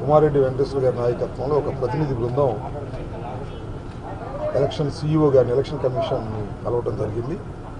ఉమారెడ్డి వెంకటేశ్వర గారి నాయకత్వంలో ఒక ప్రతినిధి బృందం ఎలక్షన్ సీఈఓ గారిని ఎలక్షన్ కమిషన్ కలవటం జరిగింది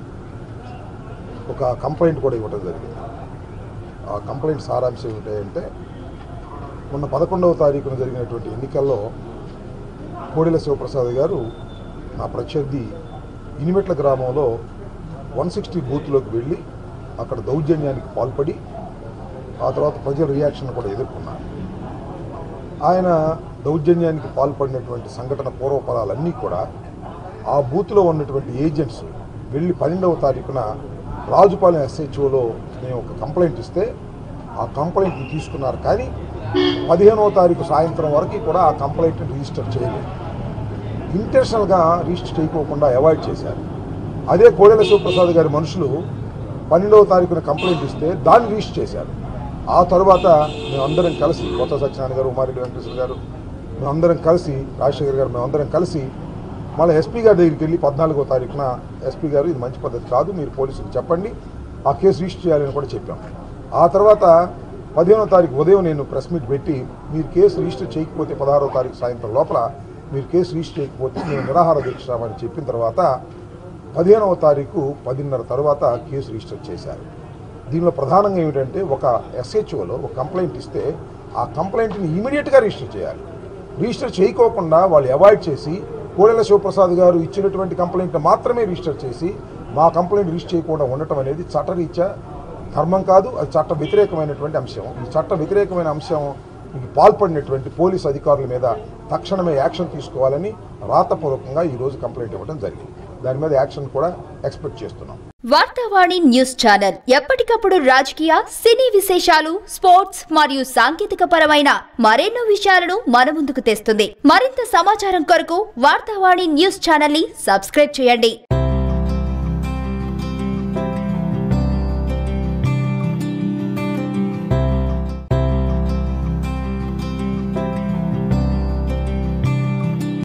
ఒక కంప్లైంట్ కూడా ఇవ్వడం జరిగింది ఆ కంప్లైంట్ సారాంశం ఏమిటంటే మొన్న పదకొండవ తారీఖున జరిగినటువంటి ఎన్నికల్లో కోడెల శివప్రసాద్ గారు నా ప్రత్యర్థి ఇనిమెట్ల గ్రామంలో వన్ సిక్స్టీ బూత్లోకి వెళ్ళి అక్కడ దౌర్జన్యానికి పాల్పడి ఆ తర్వాత ప్రజల రియాక్షన్ కూడా ఎదుర్కొన్నారు ఆయన దౌర్జన్యానికి పాల్పడినటువంటి సంఘటన పూర్వపరాలన్నీ కూడా ఆ బూత్లో ఉన్నటువంటి ఏజెంట్స్ వెళ్ళి పన్నెండవ తారీఖున రాజుపాలెం ఎస్హెచ్ఓలో మేము ఒక కంప్లైంట్ ఇస్తే ఆ కంప్లైంట్ని తీసుకున్నారు కానీ పదిహేనవ తారీఖు సాయంత్రం వరకు కూడా ఆ కంప్లైంట్ని రిజిస్టర్ చేయలేదు ఇంటెన్షనల్గా రిజిస్టర్ చేయకోకుండా అవాయిడ్ చేశారు అదే కోడెల శివప్రసాద్ గారి మనుషులు పన్నెండవ తారీఖున కంప్లైంట్ ఇస్తే దాన్ని రిజిస్టర్ చేశారు ఆ తర్వాత మేమందరం కలిసి కొత్త సత్యనారాయణ గారు ఉమారెడ్డి వెంకటేశ్వర గారు మేమందరం కలిసి రాజశేఖర్ గారు మేమందరం కలిసి మళ్ళీ ఎస్పీ గారి దగ్గరికి వెళ్ళి పద్నాలుగో తారీఖున ఎస్పీ గారు ఇది మంచి పద్ధతి కాదు మీరు పోలీసులకు చెప్పండి ఆ కేసు రిజిస్టర్ చేయాలని కూడా చెప్పాం ఆ తర్వాత పదిహేనో తారీఖు ఉదయం నేను ప్రెస్ మీట్ పెట్టి మీరు కేసు రిజిస్టర్ చేయకపోతే పదహారో తారీఖు సాయంత్రం లోపల మీరు కేసు రిజిస్టర్ చేయకపోతే మేము నిరాహార దీక్ష అని చెప్పిన తర్వాత పదిహేనవ తారీఖు పదిన్నర తర్వాత కేసు రిజిస్టర్ చేశారు దీనిలో ప్రధానంగా ఏమిటంటే ఒక ఎస్హెచ్ఓలో ఒక కంప్లైంట్ ఇస్తే ఆ కంప్లైంట్ని ఇమీడియట్గా రిజిస్టర్ చేయాలి రిజిస్టర్ చేయకోకుండా వాళ్ళు అవాయిడ్ చేసి కోడెల శివప్రసాద్ గారు ఇచ్చినటువంటి కంప్లైంట్ మాత్రమే రిజిస్టర్ చేసి మా కంప్లైంట్ రిజిస్టర్ చేయకుండా ఉండటం అనేది చట్టరీత్యా ధర్మం కాదు అది చట్ట వ్యతిరేకమైనటువంటి అంశం ఈ చట్ట వ్యతిరేకమైన అంశం ఈ పాల్పడినటువంటి పోలీసు అధికారుల మీద తక్షణమే యాక్షన్ తీసుకోవాలని రాతపూర్వకంగా ఈరోజు కంప్లైంట్ ఇవ్వడం జరిగింది దాని మీద యాక్షన్ కూడా ఎక్స్పెక్ట్ చేస్తున్నాం వార్తావాణి న్యూస్ ఛానల్ ఎప్పటికప్పుడు రాజకీయ సినీ విశేషాలు స్పోర్ట్స్ మరియు సాంకేతిక పరమైన మరెన్నో విషయాలను మన ముందుకు తెస్తుంది మరింత సమాచారం కొరకు వార్తావాణి న్యూస్ ఛానల్ ని సబ్స్క్రైబ్ చేయండి